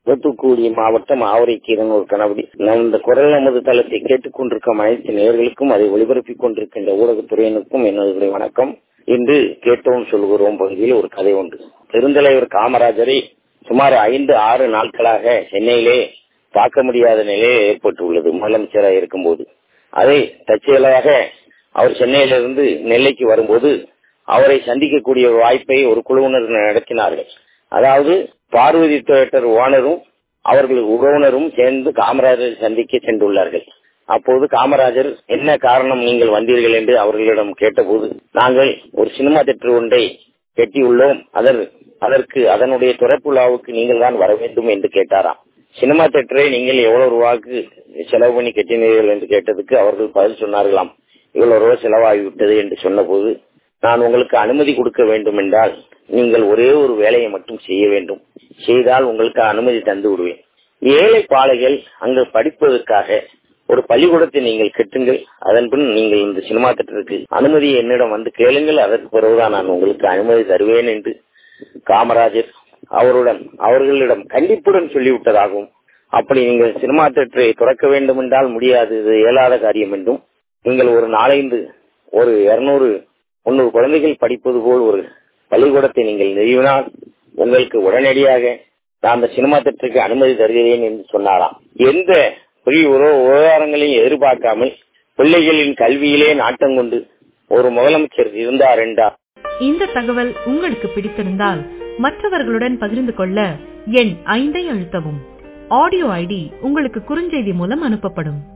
தூத்துக்குடி மாவட்டம் ஆவரைக்கீரன் ஒரு கணபதி நான் இந்த குரல் நமது தளத்தை கேட்டுக் கொண்டிருக்கும் அனைத்து நேர்களுக்கும் அதை ஒளிபரப்பிக் கொண்டிருக்கின்ற ஊடகத்துறையினருக்கும் எனது வணக்கம் இன்று கேட்டோம் சொல்கிறோம் பகுதியில் ஒரு கதை உண்டு பெருந்தலைவர் காமராஜரை சுமார் ஐந்து ஆறு நாட்களாக சென்னையிலே பார்க்க முடியாத நிலையே ஏற்பட்டுள்ளது முதலமைச்சராக இருக்கும்போது அதை தற்செயலாக அவர் சென்னையிலிருந்து நெல்லைக்கு வரும்போது அவரை சந்திக்கக்கூடிய வாய்ப்பை ஒரு குழுவினர் நடத்தினார்கள் அதாவது பார்வதி தியேட்டர் ஓனரும் அவர்கள் உறவினரும் சேர்ந்து காமராஜரை சந்திக்க சென்றுள்ளார்கள் அப்போது காமராஜர் என்ன காரணம் நீங்கள் வந்தீர்கள் என்று அவர்களிடம் கேட்டபோது நாங்கள் ஒரு சினிமா தியேட்டர் ஒன்றை கட்டியுள்ளோம் அதன் அதற்கு அதனுடைய திறப்பு விழாவுக்கு நீங்கள் தான் வர வேண்டும் என்று கேட்டாராம் சினிமா தியேட்டரை நீங்கள் எவ்வளவு ரூபாய்க்கு செலவு பண்ணி கட்டினீர்கள் என்று கேட்டதுக்கு அவர்கள் பதில் சொன்னார்களாம் இவ்வளவு ரூபாய் செலவாகிவிட்டது என்று சொன்னபோது நான் உங்களுக்கு அனுமதி கொடுக்க வேண்டும் என்றால் நீங்கள் ஒரே ஒரு வேலையை மட்டும் செய்ய வேண்டும் செய்தால் உங்களுக்கு அனுமதி தந்து விடுவேன் ஏழை பாலைகள் அங்கு படிப்பதற்காக ஒரு பள்ளிக்கூடத்தை நீங்கள் கட்டுங்கள் அதன் பின் நீங்கள் இந்த சினிமா திட்டத்திற்கு அனுமதியை என்னிடம் வந்து கேளுங்கள் அதற்கு பிறகுதான் நான் உங்களுக்கு அனுமதி தருவேன் என்று காமராஜர் அவருடன் அவர்களிடம் கண்டிப்புடன் சொல்லிவிட்டதாகவும் அப்படி நீங்கள் சினிமா தியேட்டரை துறக்க வேண்டும் என்றால் முடியாது இது இயலாத காரியம் என்றும் நீங்கள் ஒரு நாலைந்து ஒரு இருநூறு முன்னூறு குழந்தைகள் படிப்பது போல் ஒரு பள்ளிக்கூடத்தை நீங்கள் நிறுவினால் உங்களுக்கு உடனடியாக நான் அந்த சினிமா திட்டத்துக்கு அனுமதி தருகிறேன் என்று சொன்னாராம் எந்த பெரிய விவகாரங்களையும் எதிர்பார்க்காமல் பிள்ளைகளின் கல்வியிலே நாட்டம் கொண்டு ஒரு முதலமைச்சர் இருந்தார் என்றார் இந்த தகவல் உங்களுக்கு பிடித்திருந்தால் மற்றவர்களுடன் பகிர்ந்து கொள்ள எண் ஐந்தை அழுத்தவும் ஆடியோ ஐடி உங்களுக்கு குறுஞ்செய்தி மூலம் அனுப்பப்படும்